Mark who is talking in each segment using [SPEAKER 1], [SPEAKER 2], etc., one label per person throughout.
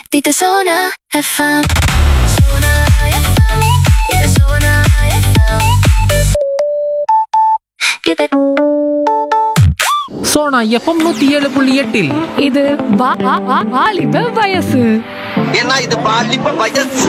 [SPEAKER 1] Dito Sona FM. Sona FM. Dito Sona FM. Give it.
[SPEAKER 2] Sona FM நூத்தி ஏழு புள்ளி எட்டில்
[SPEAKER 3] இது வா- வா- வா- வாலிப வயசு
[SPEAKER 4] ஏன்னா இது பாலிப்ப வயசு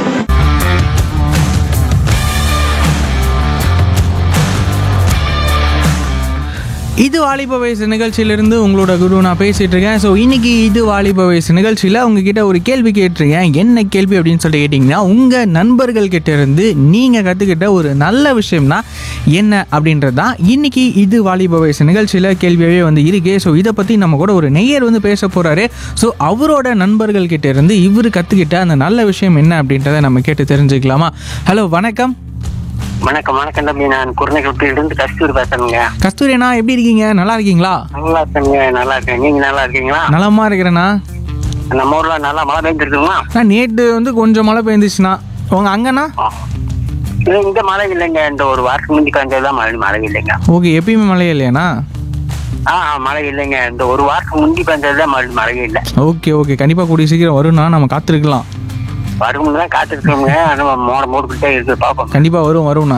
[SPEAKER 5] இது வாலிப வயசு நிகழ்ச்சியிலிருந்து உங்களோட குரு நான் பேசிட்டு இருக்கேன் ஸோ இன்னைக்கு இது வாலிப வயசு நிகழ்ச்சியில் உங்ககிட்ட ஒரு கேள்வி கேட்டிருக்கேன் என்ன கேள்வி அப்படின்னு சொல்லிட்டு கேட்டிங்கன்னா உங்கள் நண்பர்கள் கிட்ட இருந்து நீங்கள் கற்றுக்கிட்ட ஒரு நல்ல விஷயம்னா என்ன அப்படின்றது தான் இன்னைக்கு இது வாலிப வயசு நிகழ்ச்சியில் கேள்வியாகவே வந்து இருக்கே ஸோ இதை பற்றி நம்ம கூட ஒரு நெய்யர் வந்து பேச போகிறாரு ஸோ அவரோட நண்பர்கள் கிட்ட இருந்து இவர் கற்றுக்கிட்ட அந்த நல்ல விஷயம் என்ன அப்படின்றத நம்ம கேட்டு தெரிஞ்சுக்கலாமா ஹலோ வணக்கம்
[SPEAKER 4] வணக்கம் வணக்கம் தம்பி நான் குருநகரத்திலிருந்து கஸ்தூரி பேசுறேங்க
[SPEAKER 5] கஸ்தூரி அண்ணா எப்படி இருக்கீங்க நல்லா இருக்கீங்களா
[SPEAKER 4] நல்லா இருக்கேங்க நல்லா இருக்கேன் நீங்க நல்லா இருக்கீங்களா
[SPEAKER 5] நலமா இருக்கிறேண்ணா
[SPEAKER 4] நம்ம ஊர்ல நல்லா மழை பெஞ்சிருக்குங்களா
[SPEAKER 5] நான் நேற்று வந்து கொஞ்சம் மழை பெஞ்சிச்சுண்ணா உங்க அங்கண்ணா
[SPEAKER 4] இல்ல, இங்க மழை இல்லைங்க இந்த ஒரு வாரத்துக்கு முந்தி காஞ்சதான் மழை மழை இல்லைங்க
[SPEAKER 5] ஓகே எப்பயுமே மழை இல்லையாண்ணா
[SPEAKER 4] ஆ ஆ, மழை இல்லைங்க இந்த ஒரு வாரத்துக்கு முந்தி காஞ்சதுதான் மழை மழை இல்லை
[SPEAKER 5] ஓகே ஓகே கண்டிப்பாக கூடிய சீக்கிரம் வரும்ண்ணா நம்ம காத்திருக்கலாம்
[SPEAKER 4] வரும்னு தான் காத்துருக்கோங்க நம்ம மோட மூடிக்கிட்டே இருக்கு பாப்போம்
[SPEAKER 5] கண்டிப்பாக வரும் வரும்ண்ணா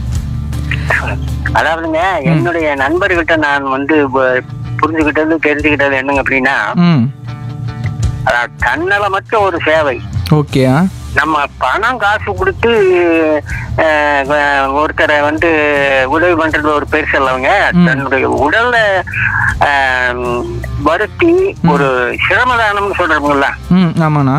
[SPEAKER 4] அதாவதுங்க என்னுடைய நண்பர்கிட்ட நான் வந்து ப- புரிஞ்சுக்கிட்டது தெரிஞ்சுக்கிட்டது என்னங்க அப்படின்னா
[SPEAKER 5] ம்
[SPEAKER 4] அதாவது தன்னலமற்ற ஒரு சேவை
[SPEAKER 5] ஓகே ஆ
[SPEAKER 4] நம்ம பணம் காசு கொடுத்து அஹ், அஹ், ஒருத்தரை வந்து உதவி பண்றது ஒரு பெருசு இல்லவங்க தன்னுடைய உடல்ல அஹ், வருத்தி ஒரு சிரமதானம்னு சொல்றோம்ல
[SPEAKER 5] ம் ஆமாண்ணா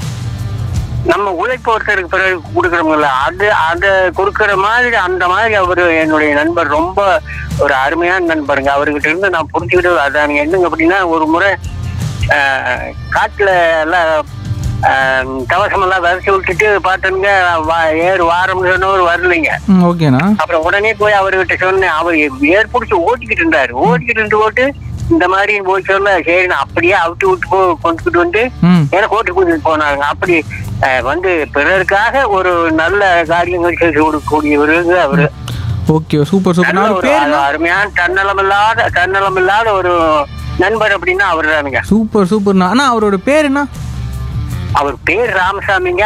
[SPEAKER 4] நம்ம உழைப்பு ஒருத்தருக்கு பிறகு கொடுக்குறோம்ல அது அதை கொடுக்குற மாதிரி அந்த மாதிரி அவரு என்னுடைய நண்பர் ரொம்ப ஒரு அருமையான நண்பருங்க அவர்கிட்ட இருந்து நான் புரிஞ்சுக்கிட்டது அதானுங்க என்னங்க அப்படின்னா ஒரு முறை அஹ், காட்டுல எல்லாம் அஹ், கவசமெல்லாம் விதைச்சு விட்டுட்டு பார்த்தனுங்க ஏறு வாரம்னு சொன்னவர் வரலைங்க
[SPEAKER 5] ம் ஓகேண்ணா
[SPEAKER 4] அப்புறம் உடனே போய் அவர்கிட்ட சொன்னேன் அவர் ஏர் பிடிச்சி ஓட்டிக்கிட்டு இருந்தாரு ஓட்டிக்கிட்டு இருந்து போட்டு இந்த மாதிரி போய் சொல்ல சரி நான் அப்படியே அவுட்டு விட்டு போ கொண்டுக்கிட்டு வந்து
[SPEAKER 5] ம்
[SPEAKER 4] எனக்கு ஓட்டு கூட்டிட்டு போனாங்க அப்படி அஹ், வந்து பிறருக்காக ஒரு நல்ல காரியங்கள் செய்து கொடுக்கக்கூடியவருங்க அவரு
[SPEAKER 5] ஓகே சூப்பர் சூப்பர்
[SPEAKER 4] நல்ல
[SPEAKER 5] நான்
[SPEAKER 4] ஒரு
[SPEAKER 5] பேர்
[SPEAKER 4] அரு- அருமையான தன்னலம் இல்லாத தன்னலம் இல்லாத ஒரு நண்பர் அப்படின்னா அவர் தானுங்க
[SPEAKER 5] சூப்பர் சூப்பர்ண்ணா அண்ணா அவரோட பேர் என்ன
[SPEAKER 4] அவர் பேர் ராமசாமிங்க